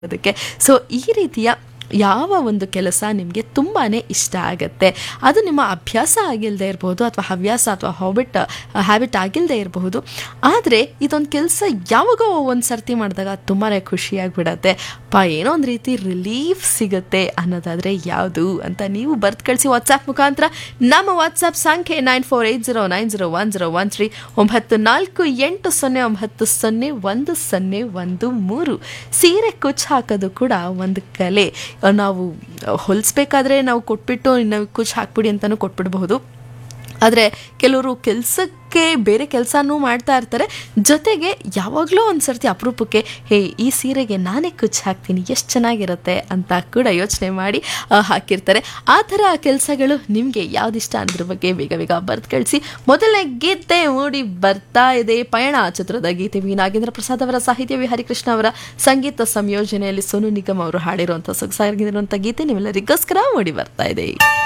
ಅದಕ್ಕೆ ಸೊ ಈ ರೀತಿಯ ಯಾವ ಒಂದು ಕೆಲಸ ನಿಮಗೆ ತುಂಬಾ ಇಷ್ಟ ಆಗುತ್ತೆ ಅದು ನಿಮ್ಮ ಅಭ್ಯಾಸ ಆಗಿಲ್ಲದೆ ಇರಬಹುದು ಅಥವಾ ಹವ್ಯಾಸ ಅಥವಾ ಹಾಬಿಟ್ ಹ್ಯಾಬಿಟ್ ಆಗಿಲ್ಲದೆ ಇರಬಹುದು ಆದರೆ ಇದೊಂದು ಕೆಲಸ ಯಾವಾಗೋ ಒಂದು ಸರ್ತಿ ಮಾಡಿದಾಗ ತುಂಬಾ ಖುಷಿಯಾಗಿಬಿಡತ್ತೆ ಪಾ ಏನೋ ಒಂದು ರೀತಿ ರಿಲೀಫ್ ಸಿಗುತ್ತೆ ಅನ್ನೋದಾದರೆ ಯಾವುದು ಅಂತ ನೀವು ಬರ್ದು ಕಳಿಸಿ ವಾಟ್ಸಾಪ್ ಮುಖಾಂತರ ನಮ್ಮ ವಾಟ್ಸಾಪ್ ಸಂಖ್ಯೆ nine four eight zero nine zero one zero one three ಒಂಬತ್ತು ನಾಲ್ಕು ಎಂಟು ಸೊನ್ನೆ ಒಂಬತ್ತು ಸೊನ್ನೆ ಒಂದು ಸೊನ್ನೆ ಒಂದು ಮೂರು ಸೀರೆ ಕುಚ್ಚು ಹಾಕೋದು ಕೂಡ ಒಂದು ಕಲೆ ನಾವು ಹೊಲಿಸ್ಬೇಕಾದ್ರೆ ನಾವು ಕೊಟ್ಬಿಟ್ಟು ನಾವು ಕುಚ್ಚು ಹಾಕ್ಬಿಡಿ ಅಂತಲೂ ಕೊಟ್ಬಿಡಬಹುದು ಆದರೆ ಕೆಲವರು ಕೆಲಸಕ್ಕೆ ಬೇರೆ ಕೆಲಸನೂ ಮಾಡ್ತಾ ಇರ್ತಾರೆ ಜೊತೆಗೆ ಯಾವಾಗಲೂ ಒಂದು ಸರ್ತಿ ಅಪರೂಪಕ್ಕೆ ಹೇ ಈ ಸೀರೆಗೆ ನಾನೇ ಕುಚ್ಚು ಹಾಕ್ತೀನಿ ಎಷ್ಟು ಚೆನ್ನಾಗಿರುತ್ತೆ ಅಂತ ಕೂಡ ಯೋಚನೆ ಮಾಡಿ ಆ, ಹಾಕಿರ್ತಾರೆ ಆ ಥರ ಕೆಲಸಗಳು ನಿಮಗೆ ಯಾವುದಿಷ್ಟ ಅನ್ನೋದ್ರ ಬಗ್ಗೆ ಬೇಗ ಬೇಗ ಬರ್ದು ಕಳಿಸಿ ಮೊದಲನೇ ಗೀತೆ ಮೂಡಿ ಬರ್ತಾ ಇದೆ ಪಯಣ ಚಿತ್ರದ ಗೀತೆ ವಿ ನಾಗೇಂದ್ರ ಪ್ರಸಾದ್ ಅವರ ಸಾಹಿತ್ಯ ವಿ ಹರಿಕೃಷ್ಣ ಅವರ ಸಂಗೀತ ಸಂಯೋಜನೆಯಲ್ಲಿ ಸೋನು ನಿಗಮ್ ಅವರು ಹಾಡಿರುವಂಥ ಸೊಗಸಾಗಿರುವಂಥ ಗೀತೆ ನಿಮ್ಮೆಲ್ಲರಿಗೋಸ್ಕರ ಮೂಡಿ ಬರ್ತಾ ಇದೆ